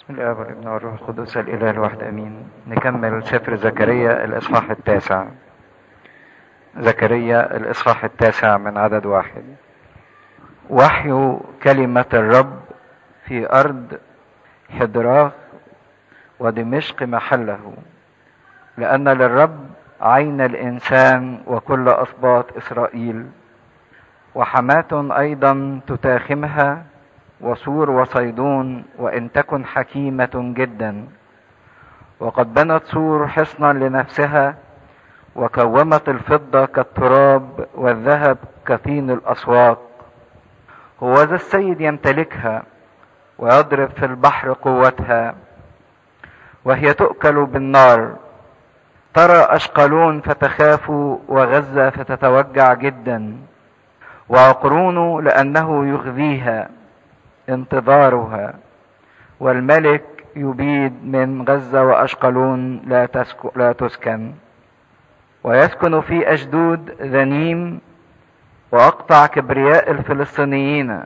الآب والابن والروح القدس الإله الواحد أمين نكمل سفر زكريا الإصحاح التاسع زكريا الإصحاح التاسع من عدد واحد وحي كلمة الرب في أرض حدراخ ودمشق محله لأن للرب عين الإنسان وكل أسباط إسرائيل وحماة أيضا تتاخمها وسور وصيدون وإن تكن حكيمة جدا وقد بنت سور حصنا لنفسها وكومت الفضة كالتراب والذهب كطين الأسواق هو ذا السيد يمتلكها ويضرب في البحر قوتها وهي تؤكل بالنار ترى أشقلون فتخاف وغزة فتتوجع جدا وعقرون لأنه يغذيها انتظارها والملك يبيد من غزة وأشقلون لا, لا تسكن ويسكن في أشدود ذنيم وأقطع كبرياء الفلسطينيين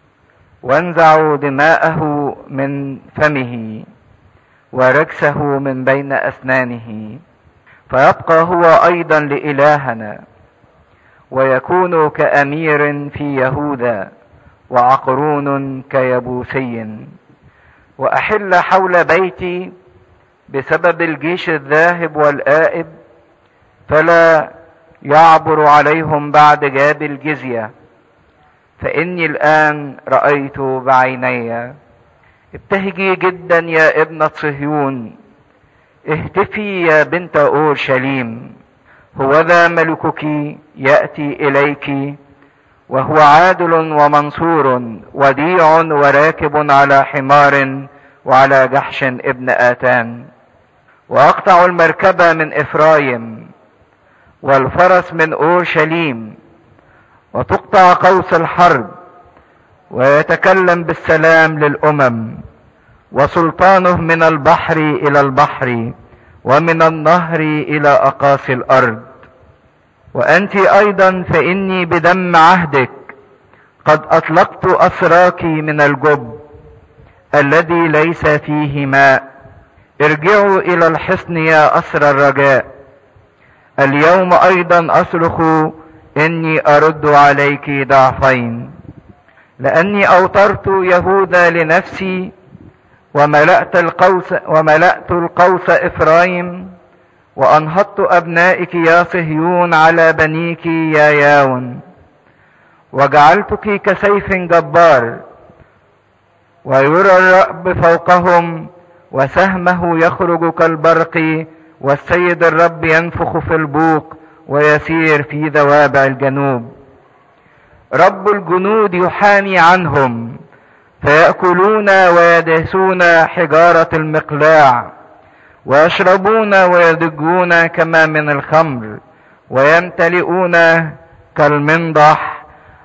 وانزع دماءه من فمه وركسه من بين أسنانه فيبقى هو أيضا لإلهنا ويكون كأمير في يهوذا وعقرون كيبوسي وأحل حول بيتي بسبب الجيش الذاهب والآئب فلا يعبر عليهم بعد جاب الجزية فإني الآن رأيت بعيني ابتهجي جدا يا ابنة صهيون اهتفي يا بنت أورشليم هو ذا ملكك يأتي إليك وهو عادل ومنصور وديع وراكب على حمار وعلى جحش ابن آتان وأقطع المركبة من إفرايم والفرس من أورشليم وتقطع قوس الحرب ويتكلم بالسلام للأمم وسلطانه من البحر إلى البحر ومن النهر إلى أقاصي الأرض وأنت أيضا فإني بدم عهدك قد أطلقت أسراك من الجب الذي ليس فيه ماء ارجعوا إلى الحصن يا أسر الرجاء اليوم أيضا أصرخ إني أرد عليك ضعفين لأني أوطرت يهوذا لنفسي وملأت القوس وملأت القوس إفرايم وأنهضت أبنائك يا صهيون على بنيك يا ياون وجعلتك كسيف جبار ويرى الرأب فوقهم وسهمه يخرج كالبرق والسيد الرب ينفخ في البوق ويسير في ذوابع الجنوب رب الجنود يحامي عنهم فيأكلون ويدهسون حجارة المقلاع ويشربون ويضجون كما من الخمر ويمتلئون كالمنضح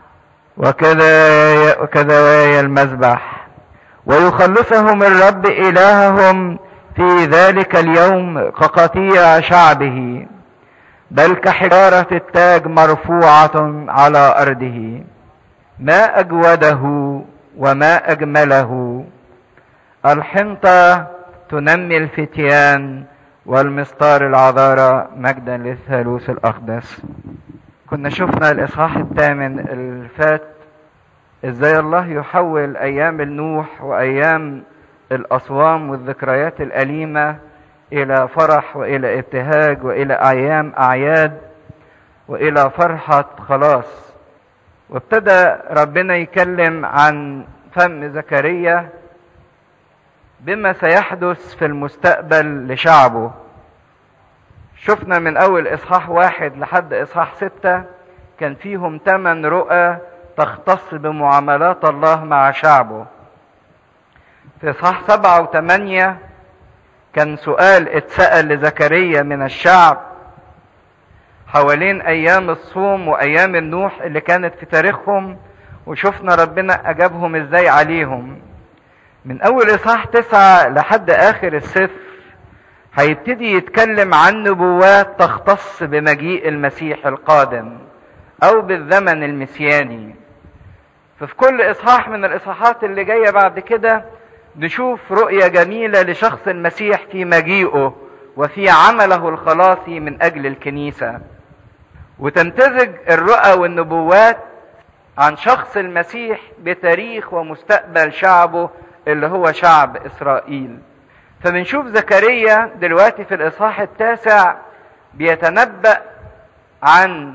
وكذا وكذا المذبح ويخلصهم الرب إلههم في ذلك اليوم كقطيع شعبه بل كحجارة التاج مرفوعة على أرضه ما أجوده وما أجمله الحنطة تنمي الفتيان والمسطار العذارى مجدا للثالوث الأقدس كنا شفنا الإصحاح الثامن الفات إزاي الله يحول أيام النوح وأيام الأصوام والذكريات الأليمة إلى فرح وإلى ابتهاج وإلى أيام أعياد وإلى فرحة خلاص وابتدى ربنا يكلم عن فم زكريا بما سيحدث في المستقبل لشعبه شفنا من أول إصحاح واحد لحد إصحاح ستة كان فيهم ثمان رؤى تختص بمعاملات الله مع شعبه في إصحاح سبعة وثمانية كان سؤال اتسأل لزكريا من الشعب حوالين أيام الصوم وأيام النوح اللي كانت في تاريخهم وشفنا ربنا أجابهم إزاي عليهم من أول إصحاح تسعة لحد آخر السفر هيبتدي يتكلم عن نبوات تختص بمجيء المسيح القادم أو بالزمن المسياني ففي كل إصحاح من الإصحاحات اللي جاية بعد كده نشوف رؤية جميلة لشخص المسيح في مجيئه وفي عمله الخلاصي من أجل الكنيسة وتمتزج الرؤى والنبوات عن شخص المسيح بتاريخ ومستقبل شعبه اللي هو شعب إسرائيل فبنشوف زكريا دلوقتي في الإصحاح التاسع بيتنبأ عن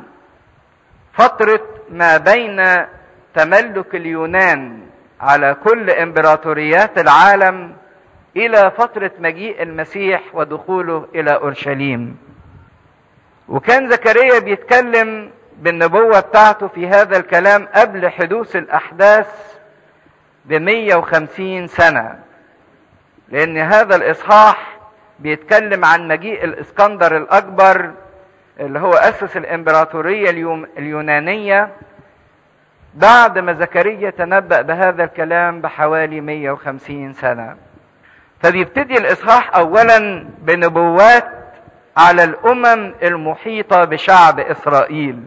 فترة ما بين تملك اليونان على كل امبراطوريات العالم الى فترة مجيء المسيح ودخوله الى اورشليم وكان زكريا بيتكلم بالنبوة بتاعته في هذا الكلام قبل حدوث الاحداث ب 150 سنة لان هذا الاصحاح بيتكلم عن مجيء الاسكندر الاكبر اللي هو اسس الامبراطورية اليونانية بعد ما زكريا تنبأ بهذا الكلام بحوالي 150 سنة فبيبتدي الإصحاح أولا بنبوات على الأمم المحيطة بشعب إسرائيل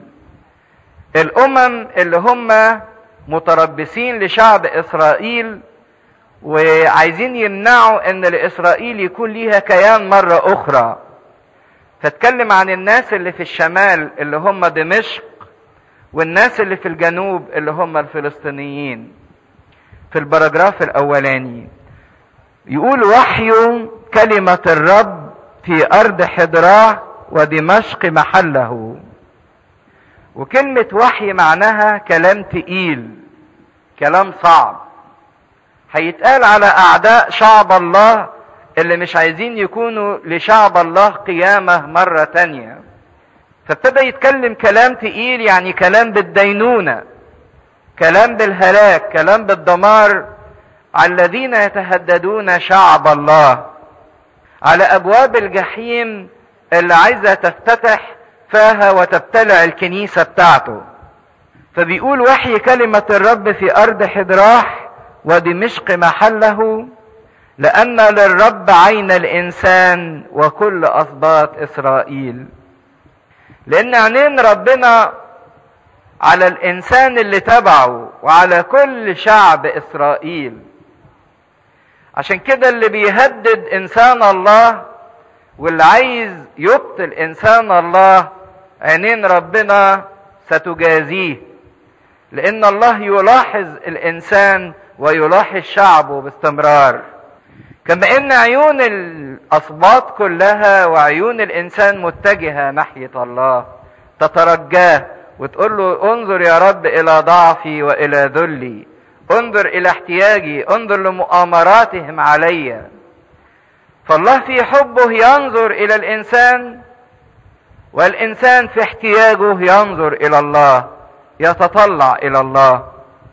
الأمم اللي هم متربصين لشعب إسرائيل وعايزين يمنعوا ان لاسرائيل يكون ليها كيان مرة اخرى فاتكلم عن الناس اللي في الشمال اللي هم دمشق والناس اللي في الجنوب اللي هم الفلسطينيين في البراجراف الاولاني يقول وحي كلمة الرب في ارض حضراه ودمشق محله وكلمة وحي معناها كلام تقيل كلام صعب هيتقال على اعداء شعب الله اللي مش عايزين يكونوا لشعب الله قيامة مرة تانية فابتدى يتكلم كلام تقيل يعني كلام بالدينونة كلام بالهلاك كلام بالدمار على الذين يتهددون شعب الله على ابواب الجحيم اللي عايزة تفتتح فاها وتبتلع الكنيسة بتاعته فبيقول وحي كلمة الرب في ارض حضراح ودمشق محله لان للرب عين الانسان وكل اسباط اسرائيل لان عينين ربنا على الانسان اللي تبعه وعلى كل شعب اسرائيل عشان كده اللي بيهدد انسان الله واللي عايز يبطل انسان الله عينين ربنا ستجازيه لان الله يلاحظ الانسان ويلاحظ شعبه باستمرار كما ان عيون الاسباط كلها وعيون الانسان متجهه ناحيه الله تترجاه وتقول له انظر يا رب الى ضعفي والى ذلي انظر الى احتياجي انظر لمؤامراتهم علي فالله في حبه ينظر الى الانسان والانسان في احتياجه ينظر الى الله يتطلع الى الله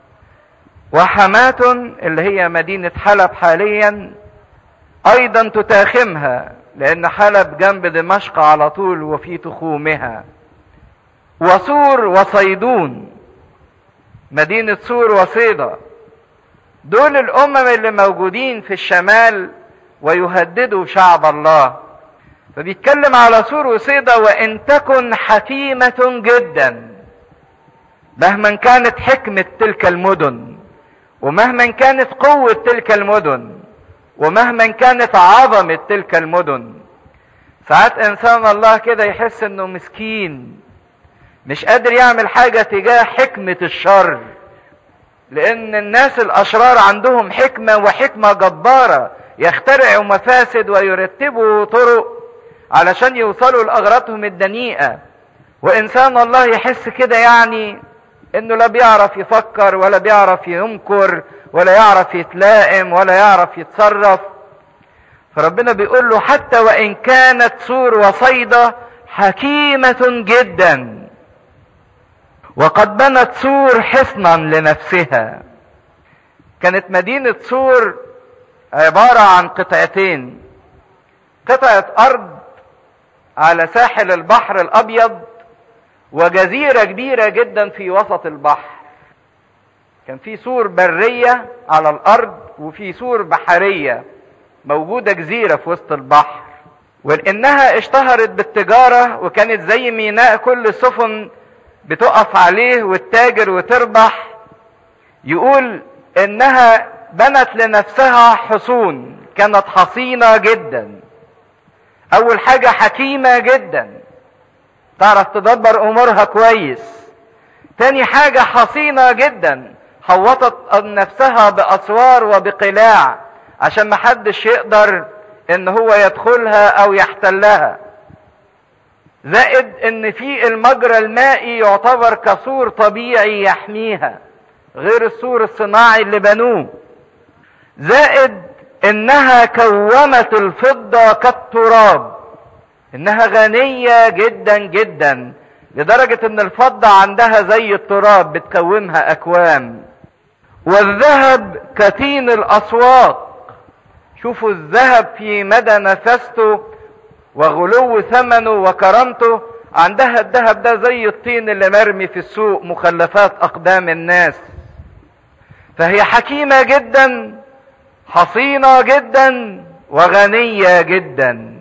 وحماة اللي هي مدينة حلب حاليا ايضا تتاخمها لان حلب جنب دمشق على طول وفي تخومها وسور وصيدون مدينة سور وصيدا دول الامم اللي موجودين في الشمال ويهددوا شعب الله فبيتكلم على سور وصيدا وان تكن حكيمة جدا مهما كانت حكمة تلك المدن ومهما كانت قوة تلك المدن ومهما كانت عظمة تلك المدن ساعات انسان الله كده يحس انه مسكين مش قادر يعمل حاجة تجاه حكمة الشر لان الناس الاشرار عندهم حكمة وحكمة جبارة يخترعوا مفاسد ويرتبوا طرق علشان يوصلوا لاغراضهم الدنيئة وانسان الله يحس كده يعني انه لا بيعرف يفكر ولا بيعرف ينكر ولا يعرف يتلائم ولا يعرف يتصرف فربنا بيقول له حتى وان كانت سور وصيدا حكيمة جدا وقد بنت سور حصنا لنفسها كانت مدينة سور عبارة عن قطعتين قطعة ارض على ساحل البحر الابيض وجزيرة كبيرة جدا في وسط البحر كان في سور برية على الارض وفي سور بحرية موجودة جزيرة في وسط البحر ولانها اشتهرت بالتجارة وكانت زي ميناء كل السفن بتقف عليه وتتاجر وتربح يقول انها بنت لنفسها حصون كانت حصينة جدا اول حاجة حكيمة جدا تعرف تدبر امورها كويس تاني حاجة حصينة جدا حوطت نفسها باسوار وبقلاع عشان محدش يقدر ان هو يدخلها او يحتلها زائد ان في المجرى المائي يعتبر كسور طبيعي يحميها غير السور الصناعي اللي بنوه زائد انها كومت الفضة كالتراب انها غنية جدا جدا لدرجة ان الفضة عندها زي التراب بتكومها اكوام والذهب كتين الاسواق شوفوا الذهب في مدى نفسته وغلو ثمنه وكرامته عندها الذهب ده زي الطين اللي مرمي في السوق مخلفات اقدام الناس فهي حكيمة جدا حصينة جدا وغنية جدا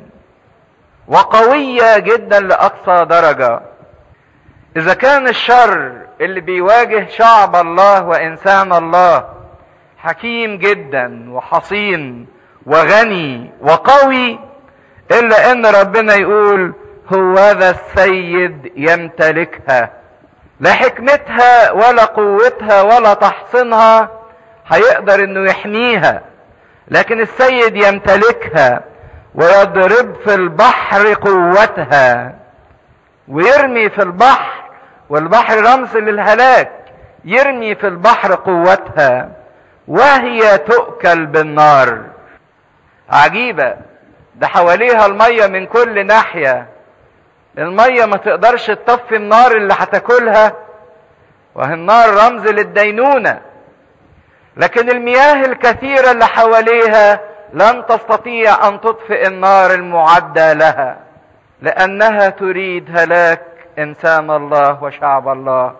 وقوية جدا لأقصى درجة إذا كان الشر اللي بيواجه شعب الله وإنسان الله حكيم جدا وحصين وغني وقوي إلا إن ربنا يقول هو ذا السيد يمتلكها لا حكمتها ولا قوتها ولا تحصينها هيقدر انه يحميها لكن السيد يمتلكها ويضرب في البحر قوتها ويرمي في البحر والبحر رمز للهلاك يرمي في البحر قوتها وهي تؤكل بالنار عجيبة ده حواليها المية من كل ناحية المية ما تقدرش تطفي النار اللي هتاكلها وهي النار رمز للدينونة لكن المياه الكثيرة اللي حواليها لن تستطيع ان تطفئ النار المعدة لها لانها تريد هلاك انسان الله وشعب الله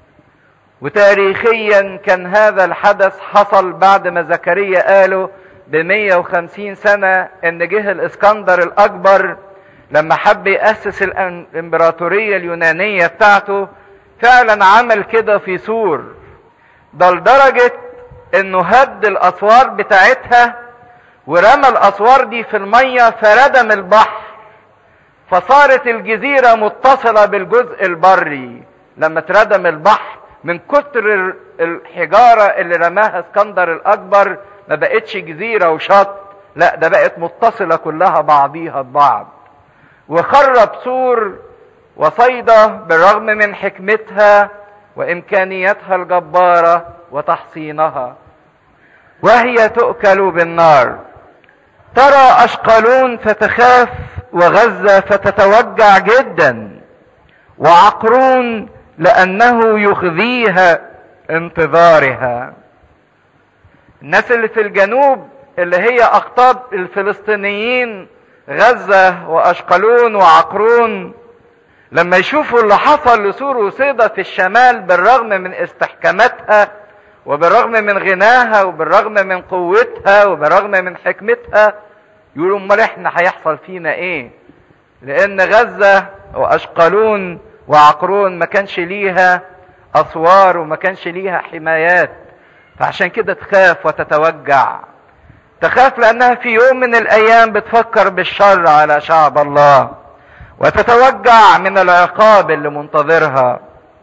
وتاريخيا كان هذا الحدث حصل بعد ما زكريا قاله ب 150 سنة ان جه الاسكندر الاكبر لما حب يأسس الامبراطورية اليونانية بتاعته فعلا عمل كده في سور ده لدرجة انه هد الاسوار بتاعتها ورمى الاسوار دي في المية فردم البحر فصارت الجزيرة متصلة بالجزء البري لما اتردم البحر من كتر الحجارة اللي رماها اسكندر الاكبر ما بقتش جزيرة وشط لا ده بقت متصلة كلها بعضيها ببعض وخرب سور وصيدا بالرغم من حكمتها وامكانياتها الجبارة وتحصينها وهي تؤكل بالنار ترى اشقلون فتخاف وغزة فتتوجع جدا وعقرون لانه يخذيها انتظارها الناس اللي في الجنوب اللي هي اقطاب الفلسطينيين غزة واشقلون وعقرون لما يشوفوا اللي حصل لسور وصيدا في الشمال بالرغم من استحكاماتها وبالرغم من غناها وبالرغم من قوتها وبالرغم من حكمتها يقولوا امال احنا هيحصل فينا ايه لان غزة واشقلون وعقرون ما كانش ليها اسوار وما كانش ليها حمايات فعشان كده تخاف وتتوجع تخاف لانها في يوم من الايام بتفكر بالشر على شعب الله وتتوجع من العقاب اللي منتظرها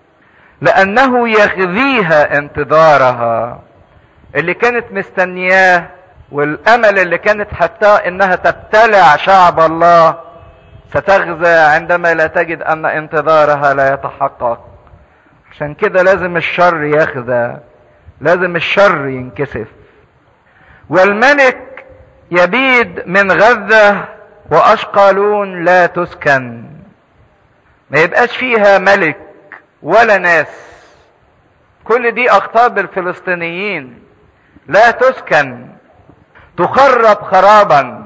لانه يخذيها انتظارها اللي كانت مستنياه والامل اللي كانت حتى انها تبتلع شعب الله ستغزى عندما لا تجد ان انتظارها لا يتحقق عشان كده لازم الشر يخزى لازم الشر ينكسف والملك يبيد من غزة وأشقالون لا تسكن ما يبقاش فيها ملك ولا ناس كل دي أخطاب الفلسطينيين لا تسكن تخرب خرابا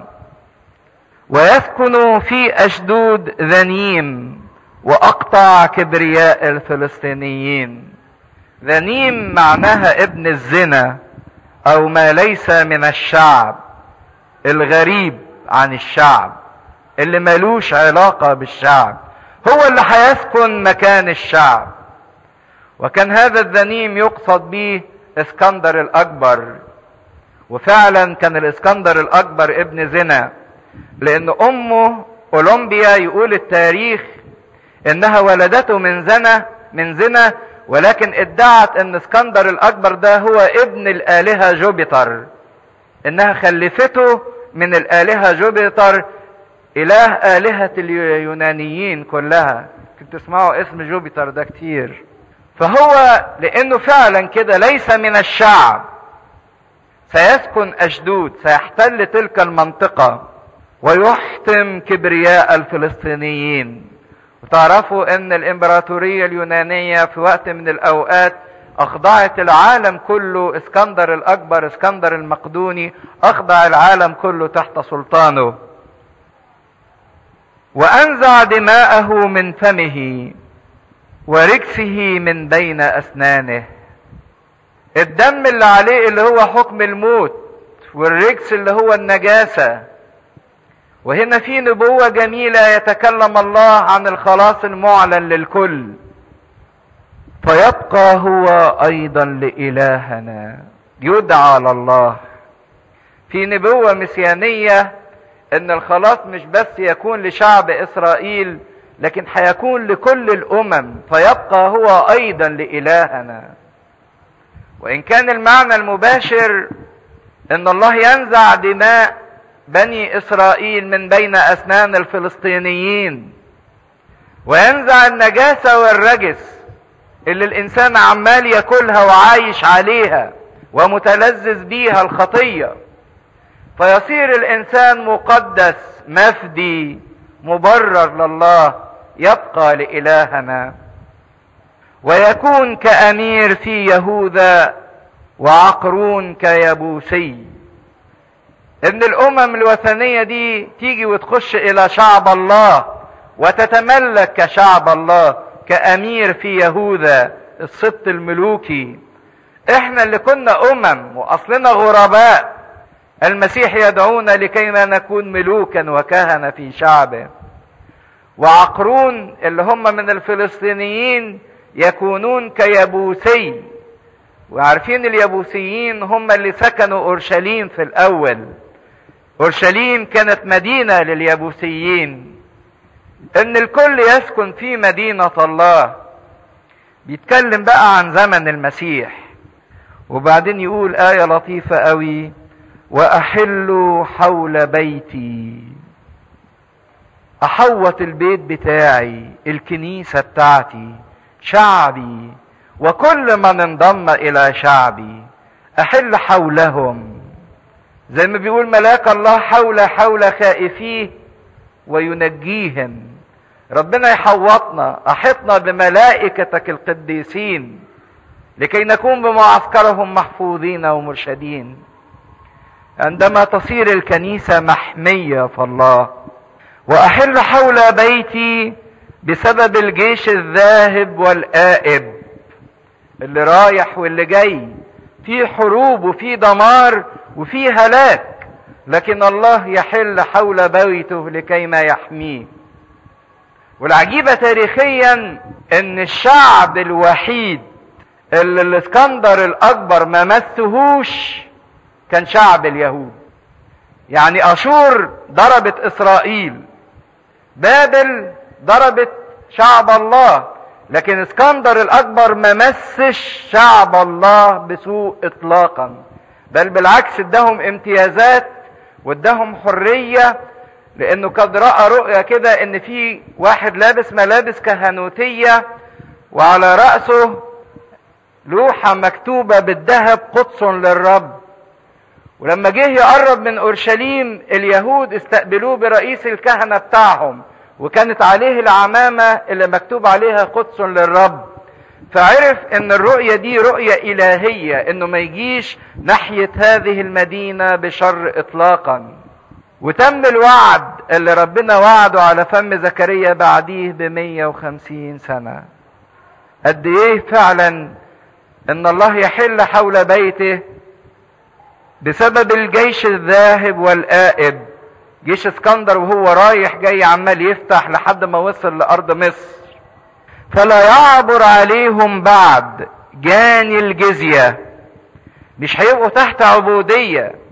ويسكن في أشدود ذنيم وأقطع كبرياء الفلسطينيين ذنيم معناها ابن الزنا او ما ليس من الشعب الغريب عن الشعب اللي ملوش علاقة بالشعب هو اللي هيسكن مكان الشعب وكان هذا الذنيم يقصد به اسكندر الاكبر وفعلا كان الاسكندر الاكبر ابن زنا لان امه اولمبيا يقول التاريخ انها ولدته من زنا من زنا ولكن ادعت ان اسكندر الاكبر ده هو ابن الالهه جوبيتر انها خلفته من الالهه جوبيتر اله الهه اليونانيين كلها كنت تسمعوا اسم جوبيتر ده كتير فهو لانه فعلا كده ليس من الشعب سيسكن اشدود سيحتل تلك المنطقه ويحطم كبرياء الفلسطينيين وتعرفوا ان الامبراطوريه اليونانيه في وقت من الاوقات اخضعت العالم كله اسكندر الاكبر اسكندر المقدوني اخضع العالم كله تحت سلطانه وانزع دماءه من فمه ورجسه من بين اسنانه الدم اللي عليه اللي هو حكم الموت والرجس اللي هو النجاسه وهنا في نبوه جميله يتكلم الله عن الخلاص المعلن للكل فيبقى هو ايضا لالهنا يدعى لله في نبوه مسيانيه ان الخلاص مش بس يكون لشعب اسرائيل لكن هيكون لكل الامم فيبقى هو ايضا لالهنا وان كان المعنى المباشر ان الله ينزع دماء بني اسرائيل من بين اسنان الفلسطينيين وينزع النجاسه والرجس اللي الانسان عمال ياكلها وعايش عليها ومتلذذ بيها الخطيه فيصير الانسان مقدس مفدي مبرر لله يبقى لالهنا ويكون كامير في يهوذا وعقرون كيبوسي ان الامم الوثنيه دي تيجي وتخش الى شعب الله وتتملك كشعب الله كامير في يهوذا السبط الملوكي احنا اللي كنا امم واصلنا غرباء المسيح يدعونا لكيما نكون ملوكا وكهنة في شعبه وعقرون اللي هم من الفلسطينيين يكونون كيبوسي وعارفين اليبوسيين هم اللي سكنوا اورشليم في الاول اورشليم كانت مدينه لليبوسيين ان الكل يسكن في مدينه الله بيتكلم بقى عن زمن المسيح وبعدين يقول ايه لطيفه قوي واحلوا حول بيتي احوط البيت بتاعي الكنيسه بتاعتي شعبي وكل من انضم الى شعبي احل حولهم زي ما بيقول ملاك الله حول حول خائفيه وينجيهم ربنا يحوطنا احطنا بملائكتك القديسين لكي نكون بمعسكرهم محفوظين ومرشدين عندما تصير الكنيسه محميه فالله واحل حول بيتي بسبب الجيش الذاهب والآئب اللي رايح واللي جاي في حروب وفي دمار وفي هلاك لكن الله يحل حول بيته لكي ما يحميه والعجيبة تاريخيا ان الشعب الوحيد اللي الاسكندر الاكبر ما مسهوش كان شعب اليهود يعني اشور ضربت اسرائيل بابل ضربت شعب الله لكن اسكندر الاكبر ما مسش شعب الله بسوء اطلاقا بل بالعكس اداهم امتيازات واداهم حريه لانه قد راى رؤيا كده ان في واحد لابس ملابس كهنوتيه وعلى راسه لوحه مكتوبه بالذهب قدس للرب ولما جه يقرب من اورشليم اليهود استقبلوه برئيس الكهنه بتاعهم وكانت عليه العمامه اللي مكتوب عليها قدس للرب فعرف ان الرؤيه دي رؤيه الهيه انه ما يجيش ناحيه هذه المدينه بشر اطلاقا وتم الوعد اللي ربنا وعده على فم زكريا بعديه ب 150 سنه قد ايه فعلا ان الله يحل حول بيته بسبب الجيش الذاهب والآئب جيش اسكندر وهو رايح جاي عمال يفتح لحد ما وصل لأرض مصر فلا يعبر عليهم بعد جاني الجزية مش هيبقوا تحت عبودية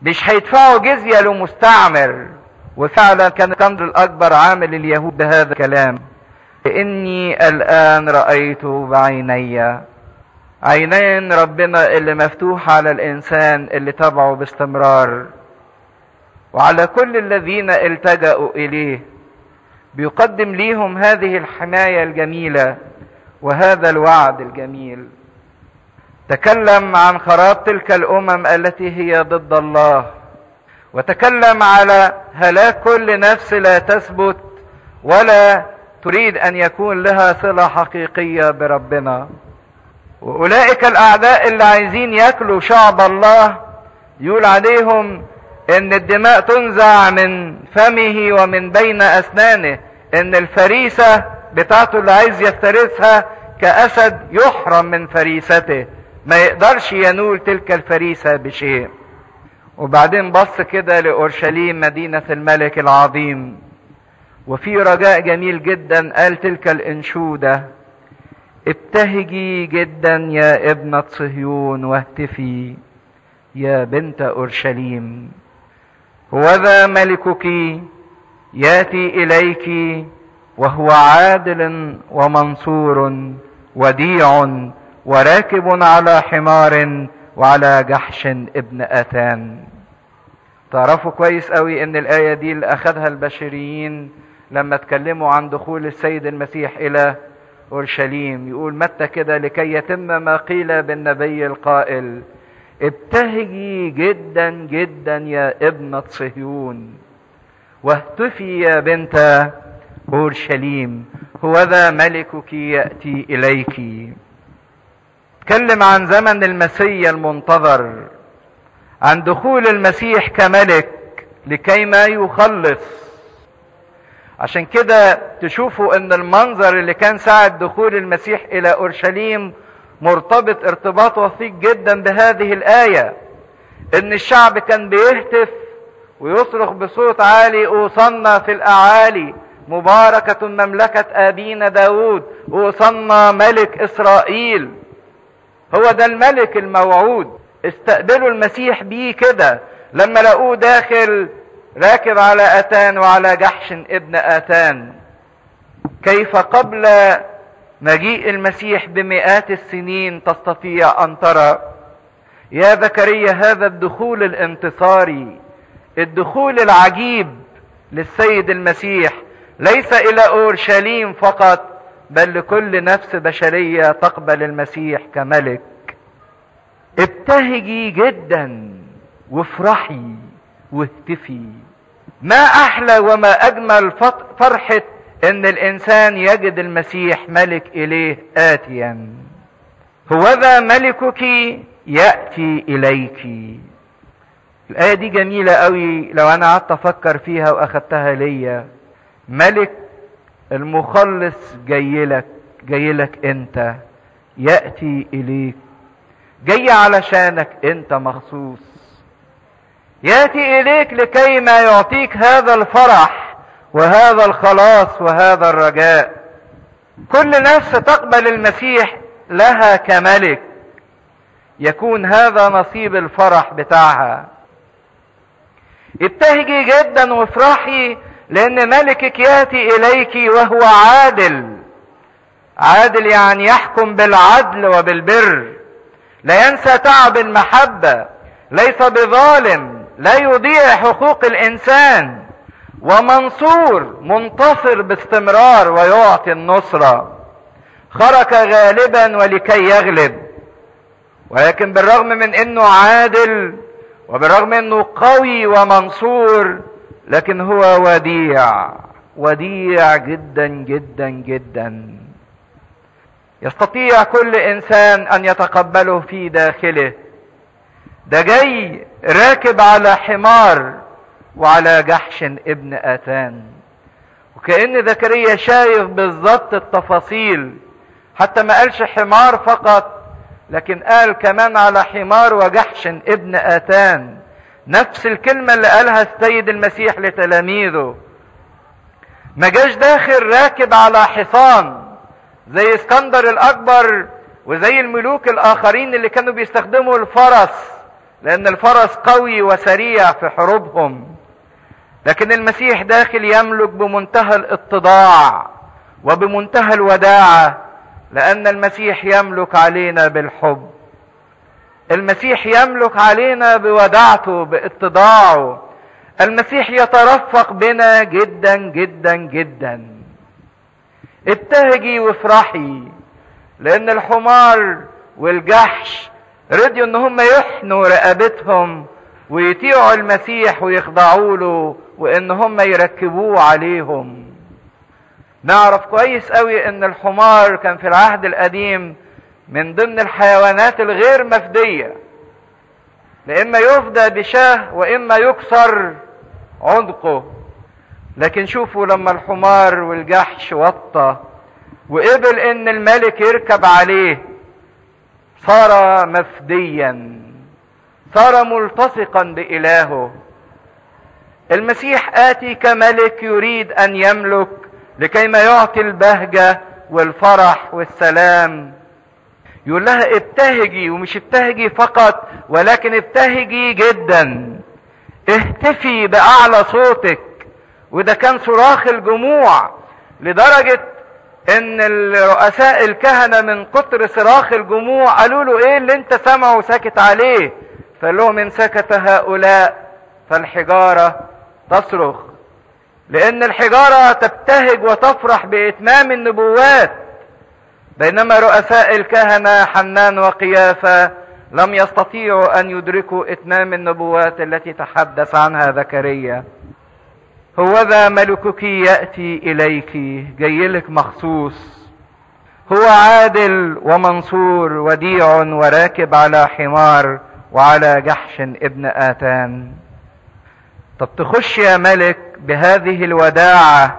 مش هيدفعوا جزية لمستعمر وفعلا كان الكندر الأكبر عامل اليهود بهذا الكلام إني الآن رأيت بعيني عينين ربنا اللي مفتوحة على الإنسان اللي تبعه باستمرار وعلى كل الذين التجأوا إليه بيقدم ليهم هذه الحماية الجميلة وهذا الوعد الجميل تكلم عن خراب تلك الأمم التي هي ضد الله وتكلم على هلاك كل نفس لا تثبت ولا تريد ان يكون لها صله حقيقيه بربنا واولئك الاعداء اللي عايزين ياكلوا شعب الله يقول عليهم ان الدماء تنزع من فمه ومن بين اسنانه ان الفريسه بتاعته اللي عايز يفترسها كاسد يحرم من فريسته ما يقدرش ينول تلك الفريسه بشيء وبعدين بص كده لأورشليم مدينة الملك العظيم وفي رجاء جميل جدا قال تلك الانشودة ابتهجي جدا يا ابنة صهيون واهتفي يا بنت أورشليم هوذا ملكك ياتي إليك وهو عادل ومنصور وديع وراكب على حمار وعلى جحش ابن اتان تعرفوا كويس قوي ان الايه دي اللي اخذها البشريين لما اتكلموا عن دخول السيد المسيح الى اورشليم يقول متى كده لكي يتم ما قيل بالنبي القائل ابتهجي جدا جدا يا ابنة صهيون واهتفي يا بنت اورشليم هوذا ملكك ياتي اليك تكلم عن زمن المسيا المنتظر عن دخول المسيح كملك لكي ما يخلص عشان كده تشوفوا ان المنظر اللي كان ساعة دخول المسيح الى اورشليم مرتبط ارتباط وثيق جدا بهذه الايه ان الشعب كان بيهتف ويصرخ بصوت عالي اوصلنا في الاعالي مباركة مملكة ابينا داود اوصلنا ملك اسرائيل هو ده الملك الموعود استقبلوا المسيح بيه كده لما لقوه داخل راكب على اتان وعلى جحش ابن اتان كيف قبل مجيء المسيح بمئات السنين تستطيع ان ترى يا زكريا هذا الدخول الانتصاري الدخول العجيب للسيد المسيح ليس الى اورشليم فقط بل لكل نفس بشريه تقبل المسيح كملك ابتهجي جدا وافرحي واهتفي ما احلى وما اجمل فرحه ان الانسان يجد المسيح ملك اليه اتيا هوذا ملكك ياتي اليك الايه دي جميله قوي لو انا قعدت افكر فيها واخدتها ليا ملك المخلص جاي لك جاي لك انت ياتي اليك جاي علشانك انت مخصوص ياتي اليك لكي ما يعطيك هذا الفرح وهذا الخلاص وهذا الرجاء كل نفس تقبل المسيح لها كملك يكون هذا نصيب الفرح بتاعها ابتهجي جدا وافرحي لان ملكك ياتي اليك وهو عادل عادل يعني يحكم بالعدل وبالبر لا ينسى تعب المحبه ليس بظالم لا يضيع حقوق الانسان ومنصور منتصر باستمرار ويعطي النصره خرج غالبا ولكي يغلب ولكن بالرغم من انه عادل وبالرغم انه قوي ومنصور لكن هو وديع وديع جدا جدا جدا يستطيع كل انسان ان يتقبله في داخله ده جاي راكب على حمار وعلى جحش ابن اتان وكأن زكريا شايف بالظبط التفاصيل حتى ما قالش حمار فقط لكن قال كمان على حمار وجحش ابن اتان نفس الكلمة اللي قالها السيد المسيح لتلاميذه ما جاش داخل راكب على حصان زي اسكندر الاكبر وزي الملوك الاخرين اللي كانوا بيستخدموا الفرس لان الفرس قوي وسريع في حروبهم لكن المسيح داخل يملك بمنتهى الاتضاع وبمنتهى الوداعه لان المسيح يملك علينا بالحب المسيح يملك علينا بوداعته باتضاعه المسيح يترفق بنا جدا جدا جدا ابتهجي وافرحي لان الحمار والجحش رضيوا ان هم يحنوا رقبتهم ويطيعوا المسيح ويخضعوا له وان هم يركبوه عليهم نعرف كويس قوي ان الحمار كان في العهد القديم من ضمن الحيوانات الغير مفدية لإما يفدى بشاه وإما يكسر عنقه لكن شوفوا لما الحمار والجحش وطى وقبل ان الملك يركب عليه صار مفديا صار ملتصقا بإلهه المسيح آتي كملك يريد أن يملك لكي ما يعطي البهجة والفرح والسلام يقول لها ابتهجي ومش ابتهجي فقط ولكن ابتهجي جدا اهتفي بأعلى صوتك وده كان صراخ الجموع لدرجة ان الرؤساء الكهنة من كتر صراخ الجموع قالوا له ايه اللي انت سمعه وساكت عليه فقال لهم ان سكت هؤلاء فالحجارة تصرخ لان الحجارة تبتهج وتفرح باتمام النبوات بينما رؤساء الكهنة حنان وقيافة لم يستطيعوا ان يدركوا اتمام النبوات التي تحدث عنها زكريا هوذا ملكك ياتي اليك جايلك مخصوص هو عادل ومنصور وديع وراكب على حمار وعلى جحش ابن اتان طب تخش يا ملك بهذه الوداعه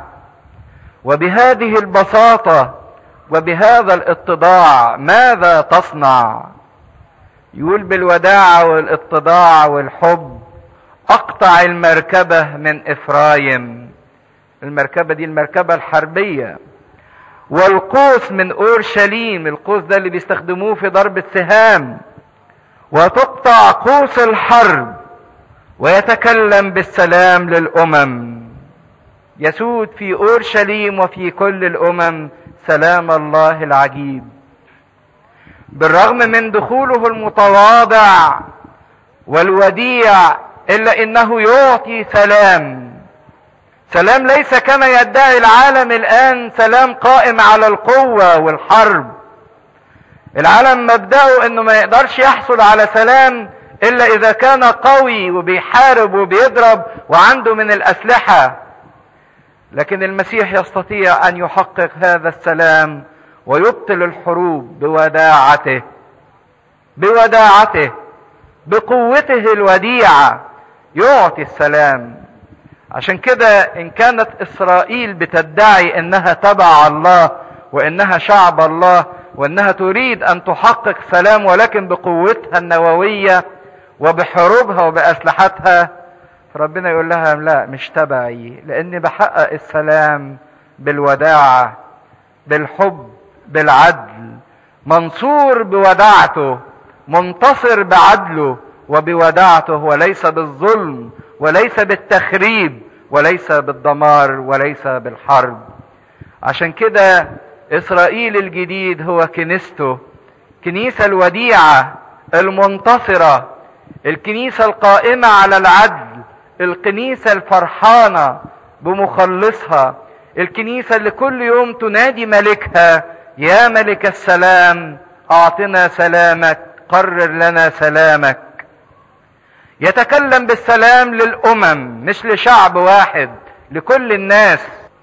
وبهذه البساطه وبهذا الاتضاع ماذا تصنع يقول بالوداعه والاتضاع والحب اقطع المركبة من افرايم المركبة دي المركبة الحربية والقوس من اورشليم القوس ده اللي بيستخدموه في ضرب السهام وتقطع قوس الحرب ويتكلم بالسلام للامم يسود في اورشليم وفي كل الامم سلام الله العجيب بالرغم من دخوله المتواضع والوديع الا انه يعطي سلام سلام ليس كما يدعي العالم الان سلام قائم على القوه والحرب العالم مبدأه انه ما يقدرش يحصل على سلام الا اذا كان قوي وبيحارب وبيضرب وعنده من الاسلحه لكن المسيح يستطيع ان يحقق هذا السلام ويبطل الحروب بوداعته بوداعته بقوته الوديعه يعطي السلام عشان كده ان كانت اسرائيل بتدعي انها تبع الله وانها شعب الله وانها تريد ان تحقق سلام ولكن بقوتها النوويه وبحروبها وباسلحتها فربنا يقول لها لا مش تبعي لاني بحقق السلام بالوداعه بالحب بالعدل منصور بوداعته منتصر بعدله وبوداعته وليس بالظلم وليس بالتخريب وليس بالدمار وليس بالحرب عشان كده اسرائيل الجديد هو كنيسته كنيسة الوديعة المنتصرة الكنيسة القائمة على العدل الكنيسة الفرحانة بمخلصها الكنيسة اللي كل يوم تنادي ملكها يا ملك السلام اعطنا سلامك قرر لنا سلامك يتكلم بالسلام للامم مش لشعب واحد لكل الناس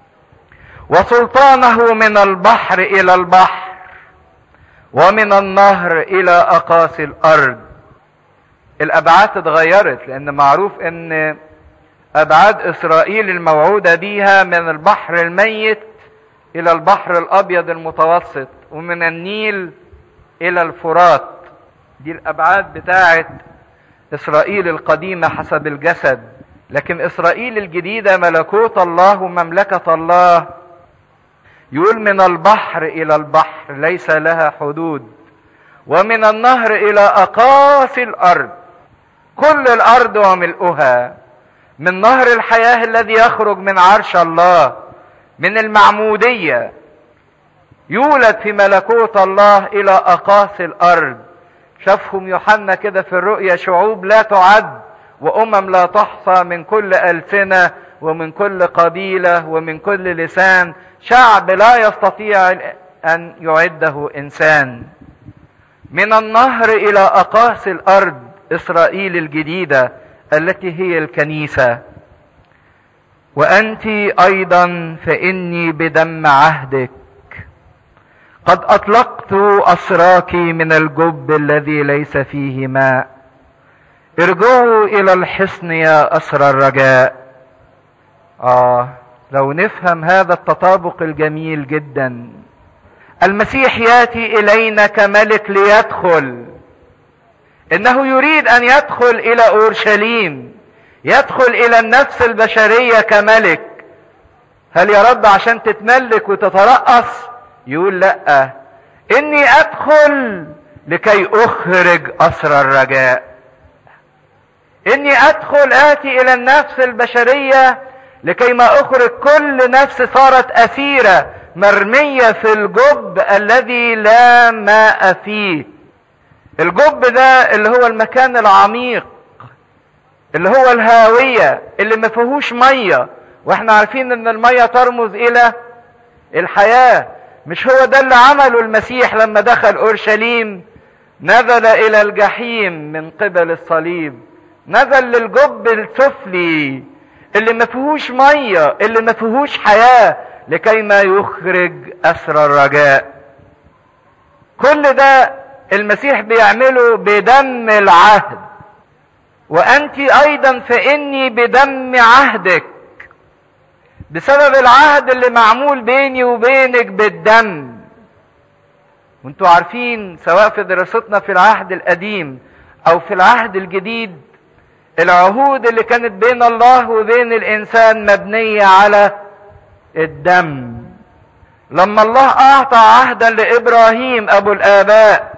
وسلطانه من البحر الى البحر ومن النهر الى اقاصي الارض الابعاد اتغيرت لان معروف ان ابعاد اسرائيل الموعوده بيها من البحر الميت الى البحر الابيض المتوسط ومن النيل الى الفرات دي الابعاد بتاعت اسرائيل القديمه حسب الجسد لكن اسرائيل الجديده ملكوت الله ومملكه الله يقول من البحر الى البحر ليس لها حدود ومن النهر الى اقاصي الارض كل الارض وملؤها من نهر الحياه الذي يخرج من عرش الله من المعموديه يولد في ملكوت الله الى اقاصي الارض شافهم يوحنا كده في الرؤيا شعوب لا تعد وامم لا تحصى من كل السنه ومن كل قبيله ومن كل لسان شعب لا يستطيع ان يعده انسان من النهر الى اقاصي الارض اسرائيل الجديده التي هي الكنيسه وانت ايضا فاني بدم عهدك قد اطلقت اسراك من الجب الذي ليس فيه ماء ارجعوا الى الحصن يا اسرى الرجاء اه لو نفهم هذا التطابق الجميل جدا المسيح ياتي الينا كملك ليدخل انه يريد ان يدخل الى اورشليم يدخل الى النفس البشريه كملك هل يا رب عشان تتملك وتترأس يقول لا اني ادخل لكي اخرج اسر الرجاء اني ادخل اتي الى النفس البشريه لكي ما اخرج كل نفس صارت اسيره مرميه في الجب الذي لا ماء فيه الجب ده اللي هو المكان العميق اللي هو الهاويه اللي ما فيهوش ميه واحنا عارفين ان الميه ترمز الى الحياه مش هو ده اللي عمله المسيح لما دخل اورشليم نزل الى الجحيم من قبل الصليب نزل للجب السفلي اللي ما فيهوش ميه اللي ما فيهوش حياه لكي ما يخرج اسر الرجاء كل ده المسيح بيعمله بدم العهد وانت ايضا فاني بدم عهدك بسبب العهد اللي معمول بيني وبينك بالدم وانتوا عارفين سواء في دراستنا في العهد القديم او في العهد الجديد العهود اللي كانت بين الله وبين الانسان مبنيه على الدم لما الله اعطى عهدا لابراهيم ابو الاباء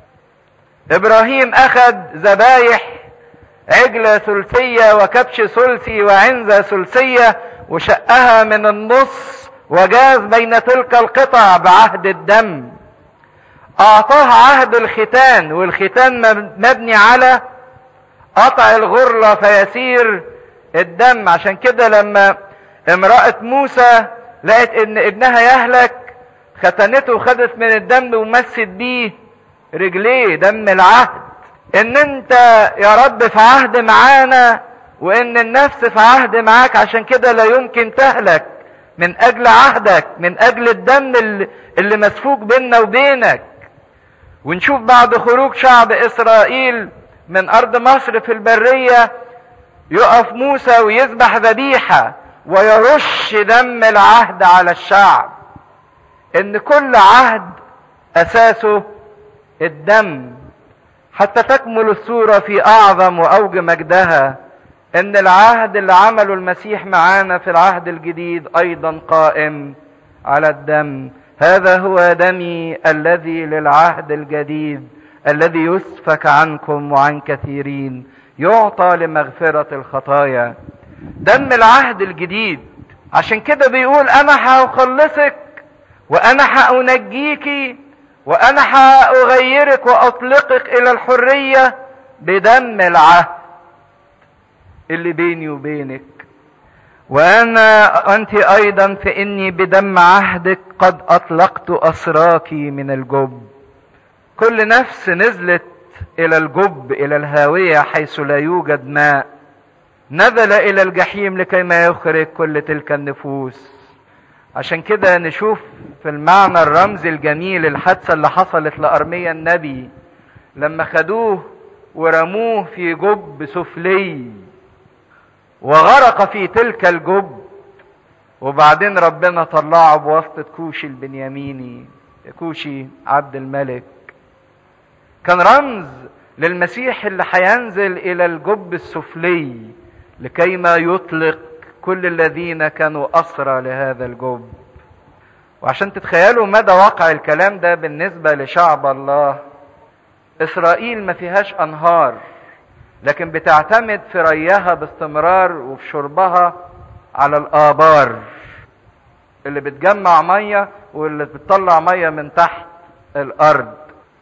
ابراهيم اخذ ذبايح عجلة ثلثية وكبش ثلثي وعنزة ثلثية وشقها من النص وجاز بين تلك القطع بعهد الدم اعطاه عهد الختان والختان مبني على قطع الغرلة فيسير الدم عشان كده لما امرأة موسى لقت ان ابنها يهلك ختنته وخدت من الدم ومست بيه رجليه دم العهد ان انت يا رب في عهد معانا وان النفس في عهد معاك عشان كده لا يمكن تهلك من اجل عهدك من اجل الدم اللي, اللي مسفوك بيننا وبينك ونشوف بعد خروج شعب اسرائيل من ارض مصر في البرية يقف موسى ويذبح ذبيحة ويرش دم العهد على الشعب ان كل عهد اساسه الدم حتى تكمل الصورة في اعظم واوج مجدها ان العهد اللي عمله المسيح معانا في العهد الجديد ايضا قائم على الدم هذا هو دمي الذي للعهد الجديد الذي يسفك عنكم وعن كثيرين يعطى لمغفرة الخطايا دم العهد الجديد عشان كده بيقول انا هخلصك وانا هانجيك وانا هاغيرك واطلقك الى الحرية بدم العهد اللي بيني وبينك وانا انت ايضا فاني بدم عهدك قد اطلقت اسراك من الجب كل نفس نزلت الى الجب الى الهاوية حيث لا يوجد ماء نزل الى الجحيم لكي ما يخرج كل تلك النفوس عشان كده نشوف في المعنى الرمزي الجميل الحادثة اللي حصلت لأرميا النبي لما خدوه ورموه في جب سفلي وغرق في تلك الجب وبعدين ربنا طلعه بواسطة كوشي البنياميني كوشي عبد الملك كان رمز للمسيح اللي هينزل الى الجب السفلي لكي ما يطلق كل الذين كانوا اسرى لهذا الجب وعشان تتخيلوا مدى واقع الكلام ده بالنسبه لشعب الله اسرائيل ما فيهاش انهار لكن بتعتمد في ريها باستمرار وفي شربها على الآبار اللي بتجمع مية واللي بتطلع مية من تحت الأرض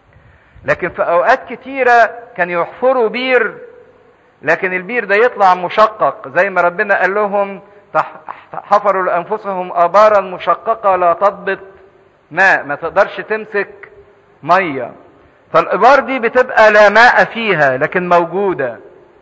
لكن في أوقات كتيرة كان يحفروا بير لكن البير ده يطلع مشقق زي ما ربنا قال لهم حفروا لأنفسهم آبارا مشققة لا تضبط ماء ما تقدرش تمسك مية فالإبار دي بتبقى لا ماء فيها لكن موجودة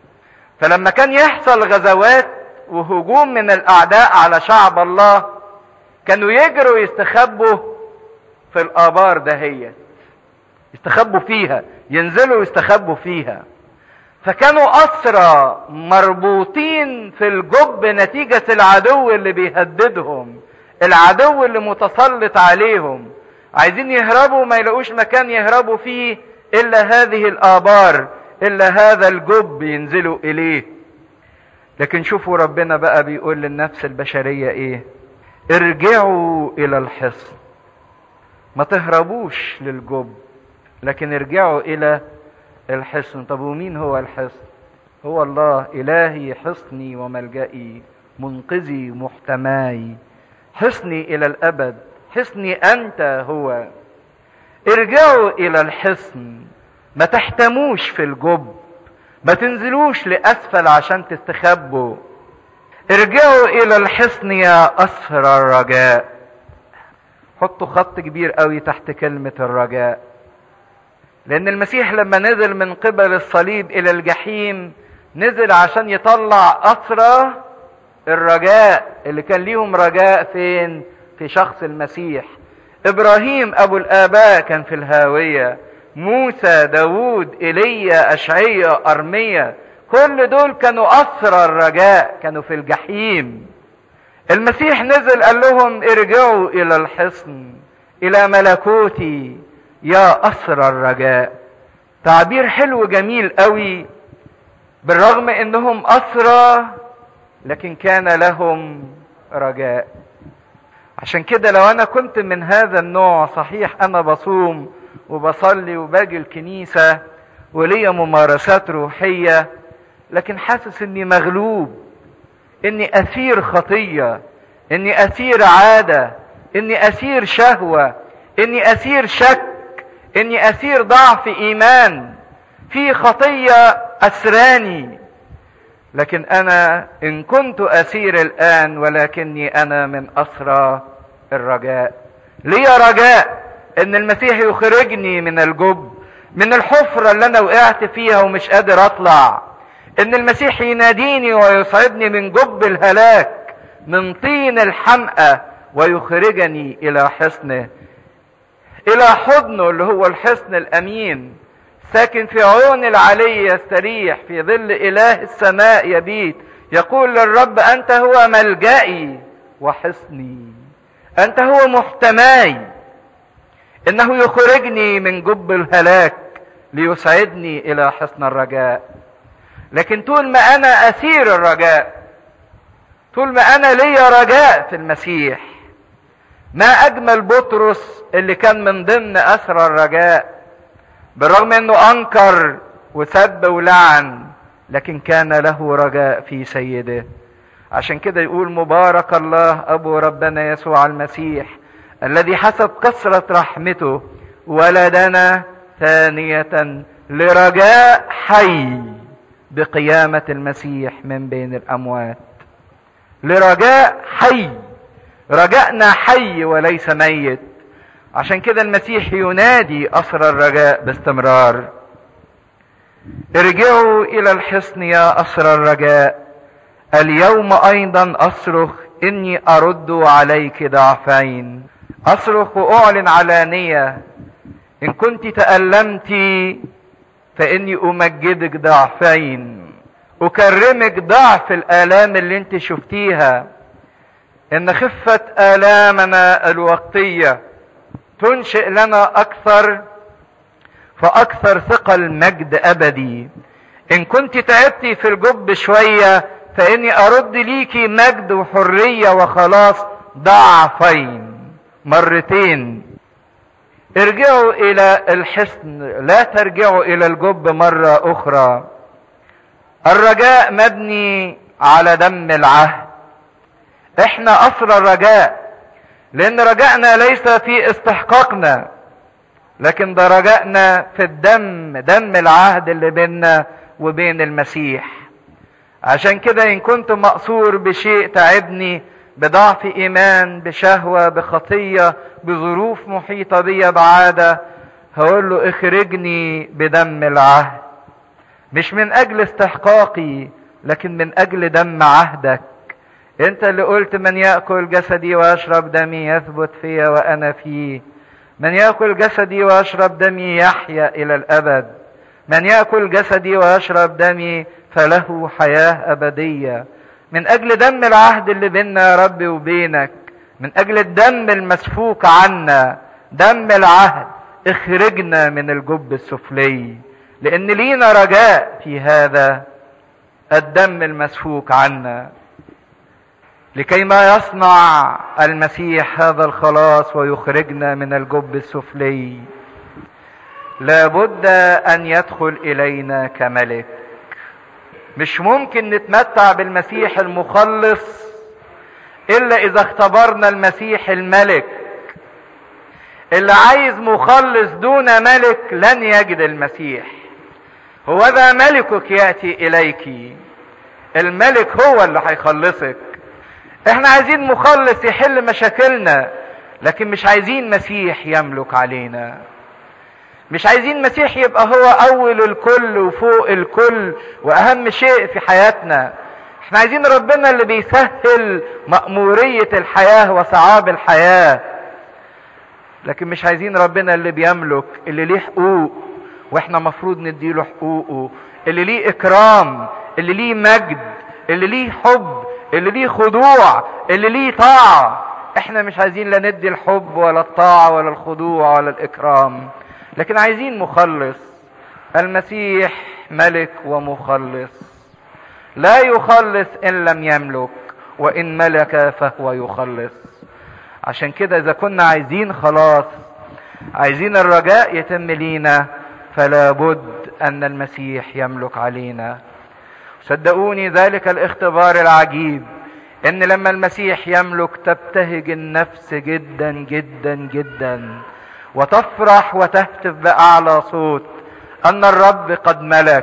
فلما كان يحصل غزوات وهجوم من الأعداء على شعب الله كانوا يجروا يستخبوا في الآبار دهيت يستخبوا فيها ينزلوا يستخبوا فيها فكانوا أسرى مربوطين في الجب نتيجة العدو اللي بيهددهم العدو اللي متسلط عليهم عايزين يهربوا ما يلاقوش مكان يهربوا فيه إلا هذه الآبار إلا هذا الجب ينزلوا إليه لكن شوفوا ربنا بقى بيقول للنفس البشرية إيه ارجعوا إلى الحصن ما تهربوش للجب لكن ارجعوا إلى الحصن طب ومين هو الحصن هو الله إلهي حصني وملجئي منقذي محتماي حصني إلى الأبد حصني أنت هو ارجعوا إلى الحصن ما تحتموش في الجب ما تنزلوش لأسفل عشان تستخبوا ارجعوا إلى الحصن يا أسر الرجاء حطوا خط كبير قوي تحت كلمة الرجاء لأن المسيح لما نزل من قبل الصليب إلى الجحيم نزل عشان يطلع أسرى الرجاء اللي كان ليهم رجاء فين؟ في شخص المسيح. إبراهيم أبو الآباء كان في الهاوية. موسى، داوود، إيليا، أشعية، أرمية، كل دول كانوا أسرى الرجاء، كانوا في الجحيم. المسيح نزل قال لهم ارجعوا إلى الحصن، إلى ملكوتي، يا أسرى الرجاء. تعبير حلو جميل قوي بالرغم انهم اسرى لكن كان لهم رجاء عشان كده لو انا كنت من هذا النوع صحيح انا بصوم وبصلي وباجي الكنيسة وليا ممارسات روحية لكن حاسس اني مغلوب اني اسير خطية اني اسير عادة اني اسير شهوة اني اسير شك اني اسير ضعف ايمان في خطية أسراني لكن أنا إن كنت أسير الآن ولكني أنا من أسرى الرجاء لي رجاء إن المسيح يخرجني من الجب من الحفرة اللي أنا وقعت فيها ومش قادر أطلع إن المسيح يناديني ويصعدني من جب الهلاك من طين الحمقى ويخرجني إلى حصنه إلى حضنه اللي هو الحصن الأمين ساكن في عيون العلي يستريح في ظل اله السماء يبيت يقول للرب انت هو ملجئي وحصني انت هو محتماي انه يخرجني من جب الهلاك ليسعدني الى حصن الرجاء لكن طول ما انا اسير الرجاء طول ما انا ليا رجاء في المسيح ما اجمل بطرس اللي كان من ضمن اسرى الرجاء بالرغم انه انكر وسب ولعن لكن كان له رجاء في سيده عشان كده يقول مبارك الله ابو ربنا يسوع المسيح الذي حسب كثرة رحمته ولدنا ثانية لرجاء حي بقيامة المسيح من بين الأموات لرجاء حي رجاءنا حي وليس ميت عشان كده المسيح ينادي أسر الرجاء باستمرار ارجعوا إلى الحصن يا أسر الرجاء اليوم أيضا أصرخ إني أرد عليك ضعفين أصرخ وأعلن علانية إن كنت تألمت فإني أمجدك ضعفين أكرمك ضعف الآلام اللي أنت شفتيها إن خفة آلامنا الوقتية تنشئ لنا اكثر فاكثر ثقل مجد ابدي ان كنت تعبتي في الجب شويه فاني ارد ليكي مجد وحريه وخلاص ضعفين مرتين ارجعوا الى الحصن لا ترجعوا الى الجب مره اخرى الرجاء مبني على دم العهد احنا اصل الرجاء لان رجائنا ليس في استحقاقنا لكن ده رجائنا في الدم دم العهد اللي بيننا وبين المسيح عشان كده ان كنت مقصور بشيء تعبني بضعف ايمان بشهوة بخطية بظروف محيطة بي بعادة هقول له اخرجني بدم العهد مش من اجل استحقاقي لكن من اجل دم عهدك انت اللي قلت من ياكل جسدي ويشرب دمي يثبت فيا وانا فيه من ياكل جسدي ويشرب دمي يحيا الى الابد من ياكل جسدي ويشرب دمي فله حياه ابديه من اجل دم العهد اللي بيننا يا رب وبينك من اجل الدم المسفوك عنا دم العهد اخرجنا من الجب السفلي لان لينا رجاء في هذا الدم المسفوك عنا لكي ما يصنع المسيح هذا الخلاص ويخرجنا من الجب السفلي لابد ان يدخل الينا كملك مش ممكن نتمتع بالمسيح المخلص الا اذا اختبرنا المسيح الملك اللي عايز مخلص دون ملك لن يجد المسيح هو ذا ملكك ياتي اليك الملك هو اللي هيخلصك احنا عايزين مخلص يحل مشاكلنا لكن مش عايزين مسيح يملك علينا مش عايزين مسيح يبقى هو اول الكل وفوق الكل واهم شيء في حياتنا احنا عايزين ربنا اللي بيسهل مأمورية الحياة وصعاب الحياة لكن مش عايزين ربنا اللي بيملك اللي ليه حقوق واحنا مفروض نديله حقوقه اللي ليه اكرام اللي ليه مجد اللي ليه حب اللي ليه خضوع اللي ليه طاعة احنا مش عايزين لا ندي الحب ولا الطاعة ولا الخضوع ولا الاكرام لكن عايزين مخلص المسيح ملك ومخلص لا يخلص ان لم يملك وان ملك فهو يخلص عشان كده اذا كنا عايزين خلاص عايزين الرجاء يتم لينا فلا بد ان المسيح يملك علينا صدقوني ذلك الاختبار العجيب ان لما المسيح يملك تبتهج النفس جدا جدا جدا وتفرح وتهتف باعلى صوت ان الرب قد ملك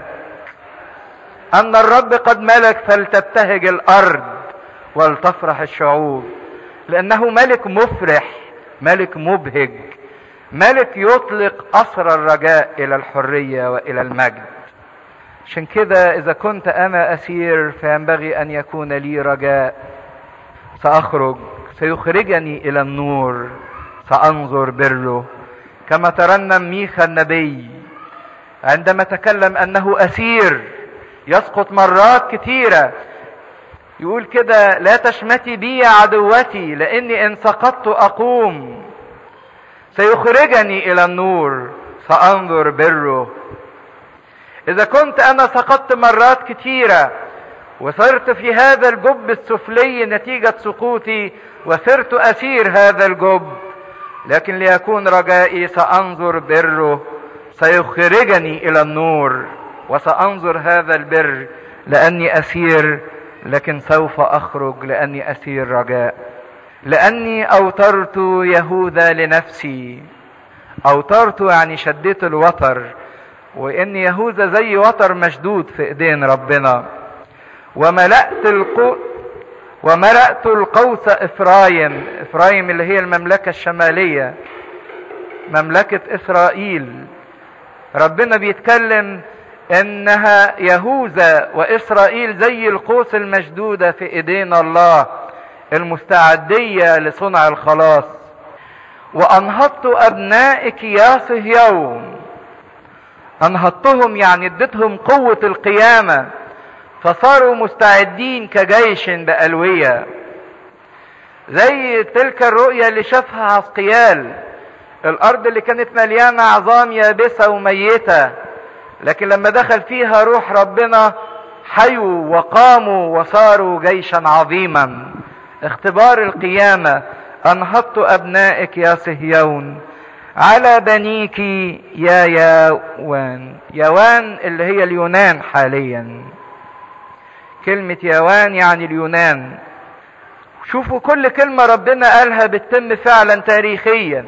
ان الرب قد ملك فلتبتهج الارض ولتفرح الشعوب لانه ملك مفرح ملك مبهج ملك يطلق اسر الرجاء الى الحريه والى المجد عشان كده اذا كنت انا اسير فينبغي ان يكون لي رجاء ساخرج سيخرجني الى النور سانظر بره كما ترنم ميخا النبي عندما تكلم انه اسير يسقط مرات كثيره يقول كده لا تشمتي بي يا عدوتي لاني ان سقطت اقوم سيخرجني الى النور سانظر بره اذا كنت انا سقطت مرات كثيره وصرت في هذا الجب السفلي نتيجه سقوطي وصرت اسير هذا الجب لكن ليكون رجائي سانظر بره سيخرجني الى النور وسانظر هذا البر لاني اسير لكن سوف اخرج لاني اسير رجاء لاني اوترت يهوذا لنفسي اوترت يعني شديت الوتر وان يهوذا زي وتر مشدود في ايدين ربنا وملأت القو وملأت القوس افرايم افرايم اللي هي المملكة الشمالية مملكة اسرائيل ربنا بيتكلم انها يهوذا واسرائيل زي القوس المشدودة في ايدين الله المستعدية لصنع الخلاص وانهضت ابنائك يا صهيون انهضتهم يعني اديتهم قوة القيامة فصاروا مستعدين كجيش بألوية زي تلك الرؤية اللي شافها عسقيال الارض اللي كانت مليانة عظام يابسة وميتة لكن لما دخل فيها روح ربنا حيوا وقاموا وصاروا جيشا عظيما اختبار القيامة انهضت ابنائك يا صهيون على بنيك يا ياوان ياوان اللي هي اليونان حاليا كلمة يوان يعني اليونان شوفوا كل كلمة ربنا قالها بتتم فعلا تاريخيا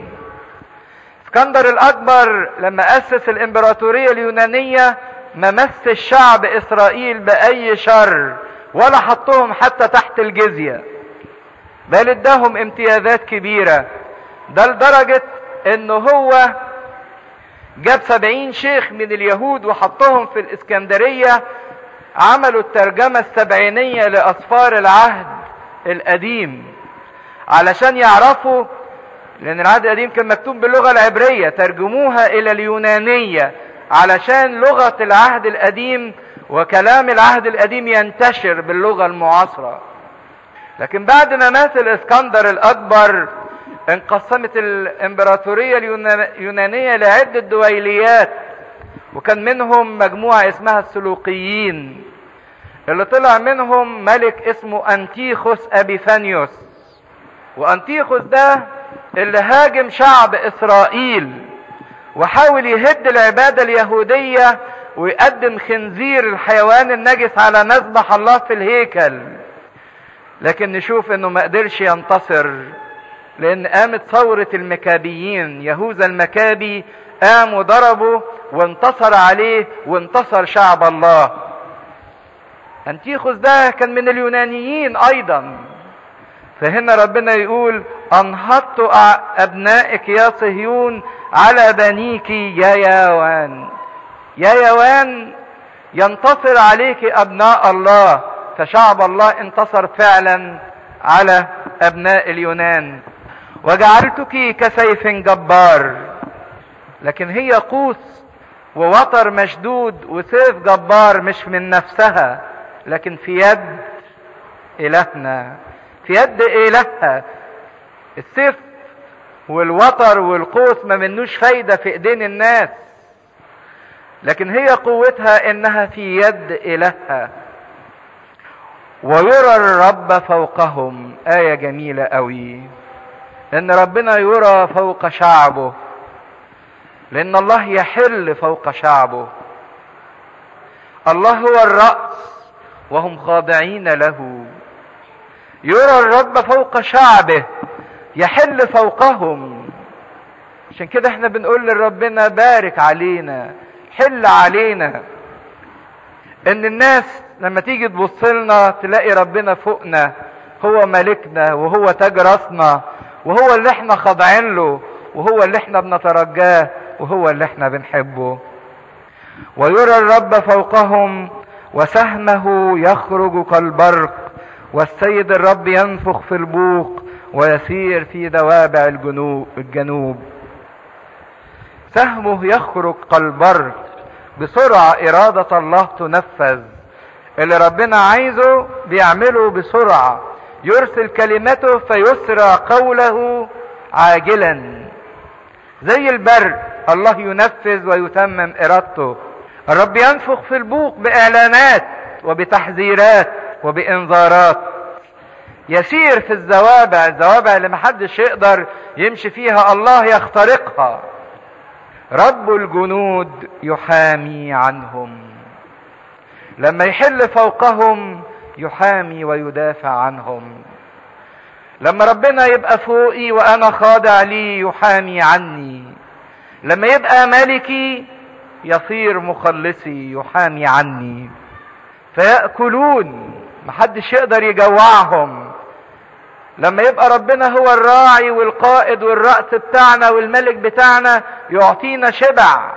اسكندر الأكبر لما أسس الإمبراطورية اليونانية ما مس الشعب إسرائيل بأي شر ولا حطهم حتى تحت الجزية بل اداهم امتيازات كبيرة ده لدرجة انه هو جاب سبعين شيخ من اليهود وحطهم في الاسكندرية عملوا الترجمة السبعينية لأسفار العهد القديم علشان يعرفوا لأن العهد القديم كان مكتوب باللغة العبرية ترجموها إلى اليونانية علشان لغة العهد القديم وكلام العهد القديم ينتشر باللغة المعاصرة لكن بعد ما مات الاسكندر الأكبر انقسمت الامبراطورية اليونانية لعدة دويليات وكان منهم مجموعة اسمها السلوقيين اللي طلع منهم ملك اسمه انتيخوس ابيفانيوس وانتيخوس ده اللي هاجم شعب اسرائيل وحاول يهد العبادة اليهودية ويقدم خنزير الحيوان النجس على مذبح الله في الهيكل لكن نشوف انه ما قدرش ينتصر لان قامت ثورة المكابيين يهوذا المكابي قام وضربه وانتصر عليه وانتصر شعب الله انتيخوس ده كان من اليونانيين ايضا فهنا ربنا يقول انهضت ابنائك يا صهيون على بنيك يا ياوان يا يوان ينتصر عليك ابناء الله فشعب الله انتصر فعلا على ابناء اليونان وجعلتك كسيف جبار لكن هي قوس ووتر مشدود وسيف جبار مش من نفسها لكن في يد الهنا في يد الهها السيف والوتر والقوس ما منوش فايده في ايدين الناس لكن هي قوتها انها في يد الهها ويرى الرب فوقهم آية جميلة قوي ان ربنا يرى فوق شعبه لان الله يحل فوق شعبه الله هو الرأس وهم خاضعين له يرى الرب فوق شعبه يحل فوقهم عشان كده احنا بنقول لربنا بارك علينا حل علينا ان الناس لما تيجي تبص لنا تلاقي ربنا فوقنا هو ملكنا وهو تاج راسنا وهو اللي احنا خاضعين له وهو اللي احنا بنترجاه وهو اللي احنا بنحبه ويرى الرب فوقهم وسهمه يخرج كالبرق والسيد الرب ينفخ في البوق ويسير في دوابع الجنوب الجنوب سهمه يخرج كالبرق بسرعة إرادة الله تنفذ اللي ربنا عايزه بيعمله بسرعة يرسل كلمته فيسرع قوله عاجلا زي البرق الله ينفذ ويتمم إرادته الرب ينفخ في البوق بإعلانات وبتحذيرات وبإنذارات يسير في الزوابع الزوابع اللي محدش يقدر يمشي فيها الله يخترقها رب الجنود يحامي عنهم لما يحل فوقهم يحامي ويدافع عنهم لما ربنا يبقى فوقي وانا خاضع لي يحامي عني لما يبقى ملكي يصير مخلصي يحامي عني فيأكلون محدش يقدر يجوعهم لما يبقى ربنا هو الراعي والقائد والرأس بتاعنا والملك بتاعنا يعطينا شبع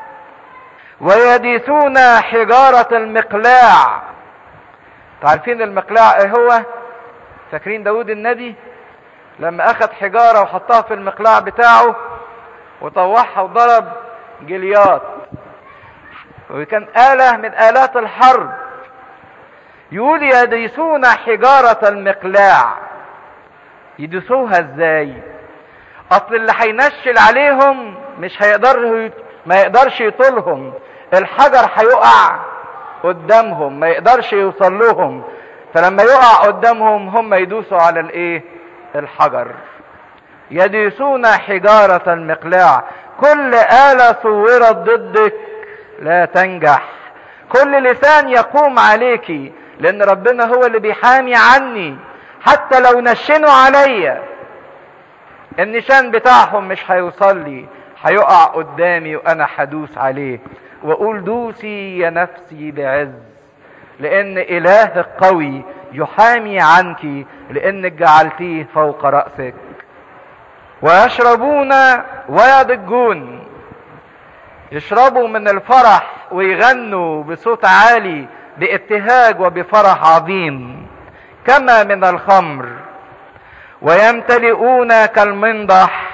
ويديسون حجارة المقلاع عارفين المقلاع ايه هو فاكرين داود النبي لما اخذ حجارة وحطها في المقلاع بتاعه وطوحها وضرب جليات وكان آلة من آلات الحرب يقول يديسون حجارة المقلاع يدوسوها ازاي اصل اللي هينشل عليهم مش هيقدر ما يقدرش يطولهم الحجر هيقع قدامهم ما يقدرش يوصل لهم فلما يقع قدامهم هم يدوسوا على الايه الحجر يدوسون حجارة المقلاع كل آلة صورت ضدك لا تنجح كل لسان يقوم عليك لان ربنا هو اللي بيحامي عني حتى لو نشنوا عليا النشان بتاعهم مش هيوصل لي هيقع قدامي وانا هدوس عليه واقول دوسي يا نفسي بعز لان اله قوي يحامي عنك لانك جعلتيه فوق راسك ويشربون ويضجون يشربوا من الفرح ويغنوا بصوت عالي بابتهاج وبفرح عظيم كما من الخمر ويمتلئون كالمنضح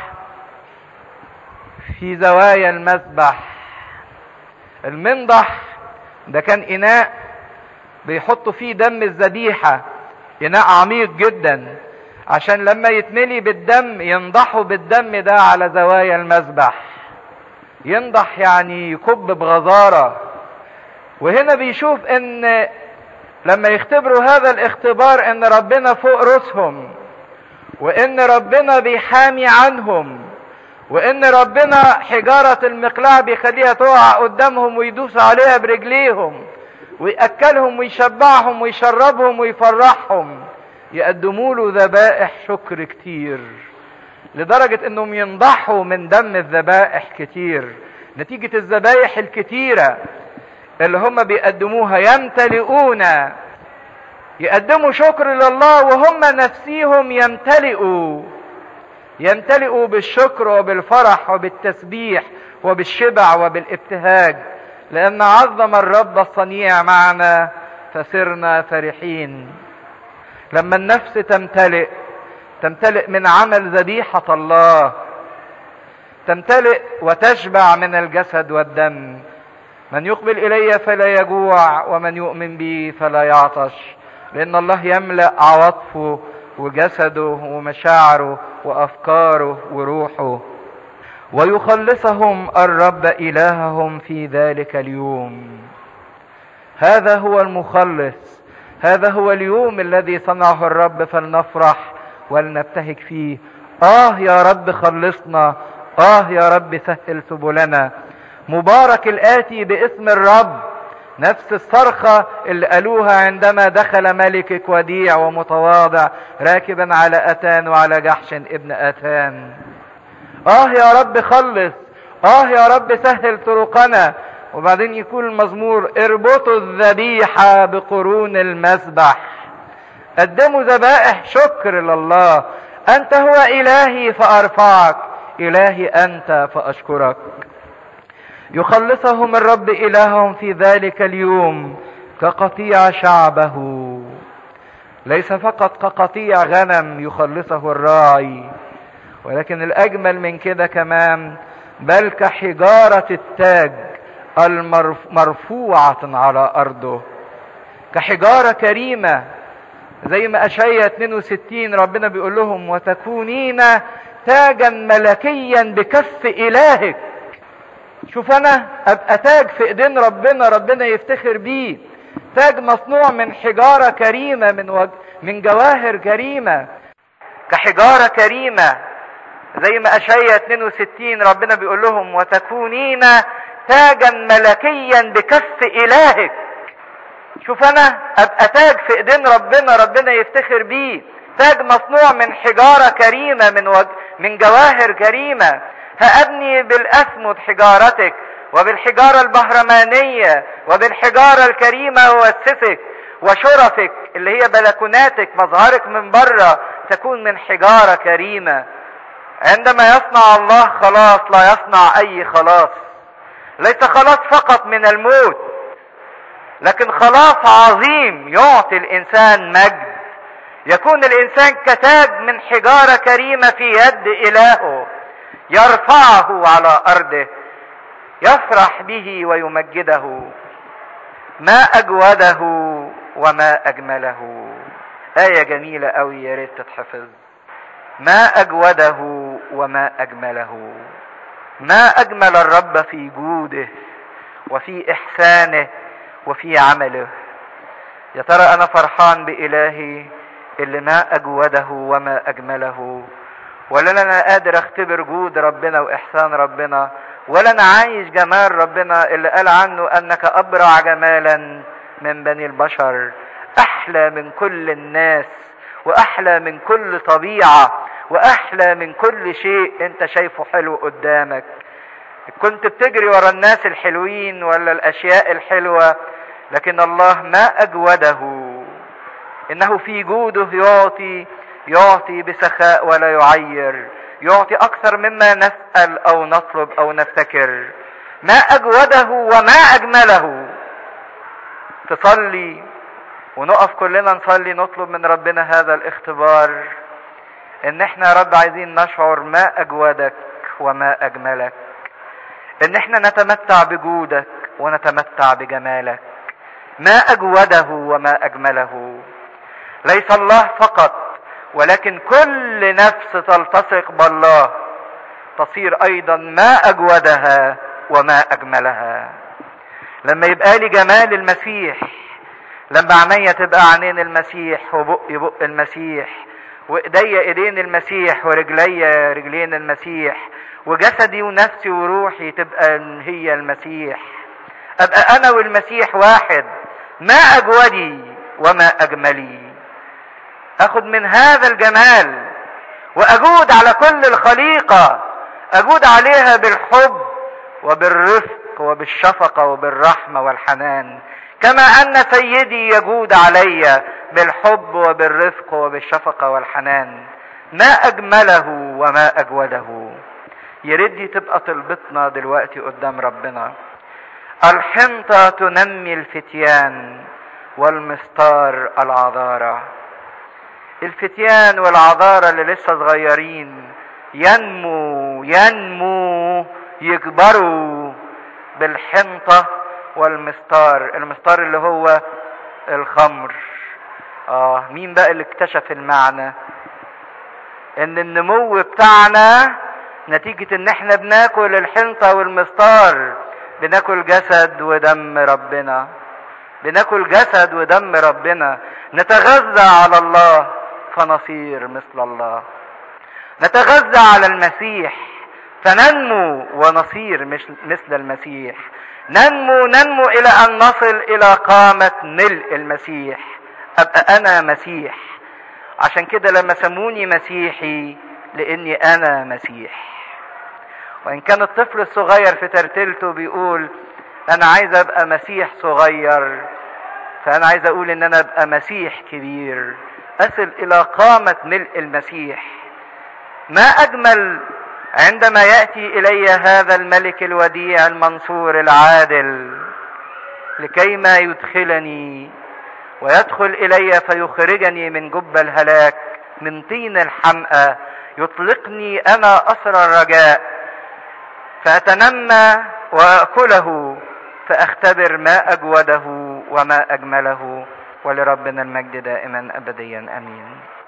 في زوايا المذبح المنضح ده كان اناء بيحطوا فيه دم الذبيحه اناء عميق جدا عشان لما يتملي بالدم ينضحوا بالدم ده على زوايا المذبح ينضح يعني يكب بغزاره وهنا بيشوف ان لما يختبروا هذا الاختبار ان ربنا فوق رؤوسهم وان ربنا بيحامي عنهم وان ربنا حجارة المقلاع بيخليها تقع قدامهم ويدوس عليها برجليهم ويأكلهم ويشبعهم ويشربهم ويفرحهم يقدموا له ذبائح شكر كتير لدرجة انهم ينضحوا من دم الذبائح كتير نتيجة الذبائح الكتيرة اللي هم بيقدموها يمتلئون يقدموا شكر لله وهم نفسيهم يمتلئوا يمتلئوا بالشكر وبالفرح وبالتسبيح وبالشبع وبالابتهاج لأن عظم الرب الصنيع معنا فصرنا فرحين لما النفس تمتلئ تمتلئ من عمل ذبيحة الله تمتلئ وتشبع من الجسد والدم من يقبل إلي فلا يجوع ومن يؤمن بي فلا يعطش لأن الله يملأ عواطفه وجسده ومشاعره وأفكاره وروحه ويخلصهم الرب إلههم في ذلك اليوم هذا هو المخلص هذا هو اليوم الذي صنعه الرب فلنفرح ولنبتهج فيه آه يا رب خلصنا آه يا رب سهل سبلنا مبارك الآتي باسم الرب نفس الصرخة اللي قالوها عندما دخل ملكك وديع ومتواضع راكبا على أتان وعلى جحش ابن أتان آه يا رب خلص آه يا رب سهل طرقنا وبعدين يكون المزمور اربطوا الذبيحة بقرون المذبح قدموا ذبائح شكر لله أنت هو إلهي فأرفعك إلهي أنت فأشكرك يخلصهم الرب إلههم في ذلك اليوم كقطيع شعبه ليس فقط كقطيع غنم يخلصه الراعي ولكن الأجمل من كده كمان بل كحجارة التاج المرفوعة على أرضه كحجارة كريمة زي ما أشعية 62 ربنا بيقول لهم وتكونين تاجا ملكيا بكف إلهك شوف أنا أبقى تاج في إيدين ربنا ربنا يفتخر بيه تاج مصنوع من حجارة كريمة من وج... من جواهر كريمة كحجارة كريمة زي ما أشعية 62 ربنا بيقول لهم وتكونين تاجا ملكيا بكف إلهك شوف أنا أبقى تاج في إيدين ربنا ربنا يفتخر بيه تاج مصنوع من حجارة كريمة من وج... من جواهر كريمة هأبني بالأسمد حجارتك وبالحجارة البهرمانية وبالحجارة الكريمة وأسسك وشرفك اللي هي بلكوناتك مظهرك من بره تكون من حجارة كريمة عندما يصنع الله خلاص لا يصنع أي خلاص ليس خلاص فقط من الموت لكن خلاص عظيم يعطي الإنسان مجد يكون الإنسان كتاج من حجارة كريمة في يد إلهه يرفعه على أرضه يفرح به ويمجده ما أجوده وما أجمله آية جميلة أوي يا ريت تتحفظ ما أجوده وما أجمله ما أجمل الرب في جوده وفي إحسانه وفي عمله يا ترى أنا فرحان بإلهي اللي ما أجوده وما أجمله ولا أنا قادر أختبر جود ربنا وإحسان ربنا ولا أنا عايش جمال ربنا اللي قال عنه أنك أبرع جمالا من بني البشر احلى من كل الناس واحلى من كل طبيعه واحلى من كل شيء انت شايفه حلو قدامك كنت بتجري ورا الناس الحلوين ولا الاشياء الحلوه لكن الله ما اجوده انه في جوده يعطي يعطي بسخاء ولا يعير يعطي اكثر مما نسال او نطلب او نفتكر ما اجوده وما اجمله تصلي ونقف كلنا نصلي نطلب من ربنا هذا الاختبار ان احنا يا رب عايزين نشعر ما اجودك وما اجملك ان احنا نتمتع بجودك ونتمتع بجمالك ما اجوده وما اجمله ليس الله فقط ولكن كل نفس تلتصق بالله تصير ايضا ما اجودها وما اجملها لما يبقى لي جمال المسيح لما عينيا تبقى عينين المسيح وبقي بق المسيح وايديا ايدين المسيح ورجليا رجلين المسيح وجسدي ونفسي وروحي تبقى هي المسيح ابقى انا والمسيح واحد ما اجودي وما اجملي اخد من هذا الجمال واجود على كل الخليقه اجود عليها بالحب وبالرفق وبالشفقه وبالرحمه والحنان كما ان سيدي يجود علي بالحب وبالرفق وبالشفقه والحنان ما اجمله وما اجوده يرد تبقى طلبتنا دلوقتي قدام ربنا الحنطه تنمي الفتيان والمستار العذاره الفتيان والعذارى اللي لسه صغيرين ينمو ينمو يكبروا بالحنطة والمستار المستار اللي هو الخمر اه مين بقى اللي اكتشف المعنى ان النمو بتاعنا نتيجة ان احنا بناكل الحنطة والمستار بناكل جسد ودم ربنا بناكل جسد ودم ربنا نتغذى على الله فنصير مثل الله نتغذى على المسيح فننمو ونصير مثل المسيح ننمو ننمو الى ان نصل الى قامة ملء المسيح ابقى انا مسيح عشان كده لما سموني مسيحي لاني انا مسيح وان كان الطفل الصغير في ترتيلته بيقول انا عايز ابقى مسيح صغير فانا عايز اقول ان انا ابقى مسيح كبير أصل إلى قامة ملء المسيح ما أجمل عندما يأتي إلي هذا الملك الوديع المنصور العادل لكي ما يدخلني ويدخل إلي فيخرجني من جب الهلاك من طين الحمأة يطلقني أنا أسر الرجاء فأتنمى وأكله فأختبر ما أجوده وما أجمله ولربنا المجد دائما ابديا امين